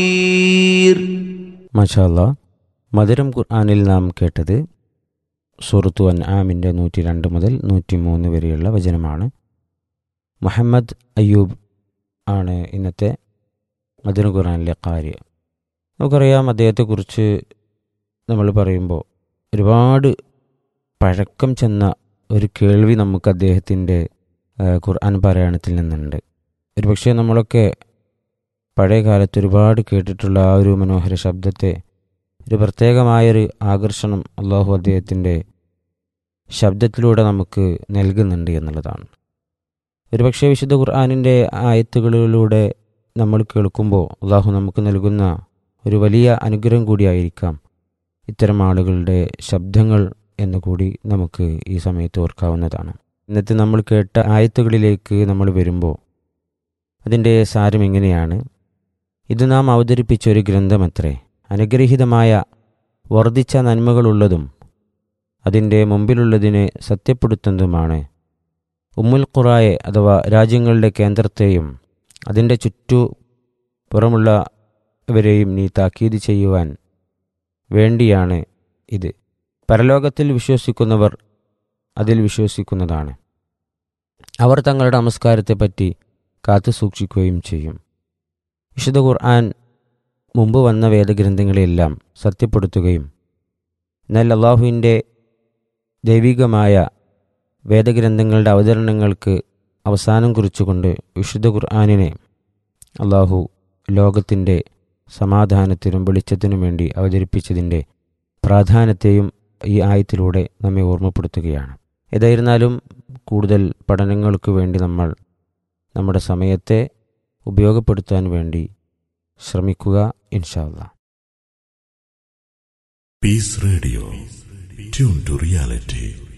മഷാല്ല മധുരം ഖുർആാനിൽ നാം കേട്ടത് സൂറത്തു അൻ ആമിൻ്റെ നൂറ്റി രണ്ട് മുതൽ നൂറ്റി മൂന്ന് വരെയുള്ള വചനമാണ് മുഹമ്മദ് അയ്യൂബ് ആണ് ഇന്നത്തെ മധുര ഖുർആാനിലെ കാര്യ നമുക്കറിയാം അദ്ദേഹത്തെക്കുറിച്ച് നമ്മൾ പറയുമ്പോൾ ഒരുപാട് പഴക്കം ചെന്ന ഒരു കേൾവി നമുക്ക് അദ്ദേഹത്തിൻ്റെ ഖുർആൻ പാരായണത്തിൽ നിന്നുണ്ട് ഒരുപക്ഷെ നമ്മളൊക്കെ പഴയ കാലത്ത് ഒരുപാട് കേട്ടിട്ടുള്ള ആ ഒരു മനോഹര ശബ്ദത്തെ ഒരു പ്രത്യേകമായൊരു ആകർഷണം അള്ളാഹു അദ്ദേഹത്തിൻ്റെ ശബ്ദത്തിലൂടെ നമുക്ക് നൽകുന്നുണ്ട് എന്നുള്ളതാണ് ഒരുപക്ഷെ വിശുദ്ധ ഖുർആാനിൻ്റെ ആയത്തുകളിലൂടെ നമ്മൾ കേൾക്കുമ്പോൾ അള്ളാഹു നമുക്ക് നൽകുന്ന ഒരു വലിയ അനുഗ്രഹം കൂടിയായിരിക്കാം ഇത്തരം ആളുകളുടെ ശബ്ദങ്ങൾ എന്നുകൂടി നമുക്ക് ഈ സമയത്ത് ഓർക്കാവുന്നതാണ് ഇന്നത്തെ നമ്മൾ കേട്ട ആയത്തുകളിലേക്ക് നമ്മൾ വരുമ്പോൾ അതിൻ്റെ സാരം എങ്ങനെയാണ് ഇത് നാം അവതരിപ്പിച്ച ഒരു ഗ്രന്ഥമത്രേ അനുഗ്രഹീതമായ വർദ്ധിച്ച നന്മകളുള്ളതും അതിൻ്റെ മുമ്പിലുള്ളതിനെ സത്യപ്പെടുത്തുന്നതുമാണ് ഉമ്മുൽ ഖുറായെ അഥവാ രാജ്യങ്ങളുടെ കേന്ദ്രത്തെയും അതിൻ്റെ ചുറ്റു പുറമുള്ളവരെയും നീ താക്കീത് ചെയ്യുവാൻ വേണ്ടിയാണ് ഇത് പരലോകത്തിൽ വിശ്വസിക്കുന്നവർ അതിൽ വിശ്വസിക്കുന്നതാണ് അവർ തങ്ങളുടെ നമസ്കാരത്തെപ്പറ്റി കാത്തു സൂക്ഷിക്കുകയും ചെയ്യും വിശുദ്ധ ഖുർആൻ മുമ്പ് വന്ന വേദഗ്രന്ഥങ്ങളെല്ലാം സത്യപ്പെടുത്തുകയും എന്നാൽ അള്ളാഹുവിൻ്റെ ദൈവികമായ വേദഗ്രന്ഥങ്ങളുടെ അവതരണങ്ങൾക്ക് അവസാനം കുറിച്ചുകൊണ്ട് വിശുദ്ധ ഖുർആാനിനെ അള്ളാഹു ലോകത്തിൻ്റെ സമാധാനത്തിനും വെളിച്ചത്തിനും വേണ്ടി അവതരിപ്പിച്ചതിൻ്റെ പ്രാധാന്യത്തെയും ഈ ആയത്തിലൂടെ നമ്മെ ഓർമ്മപ്പെടുത്തുകയാണ് ഏതായിരുന്നാലും കൂടുതൽ പഠനങ്ങൾക്ക് വേണ്ടി നമ്മൾ നമ്മുടെ സമയത്തെ ഉപയോഗപ്പെടുത്താൻ വേണ്ടി ശ്രമിക്കുക ഇൻഷാല്ല Peace radio tune to reality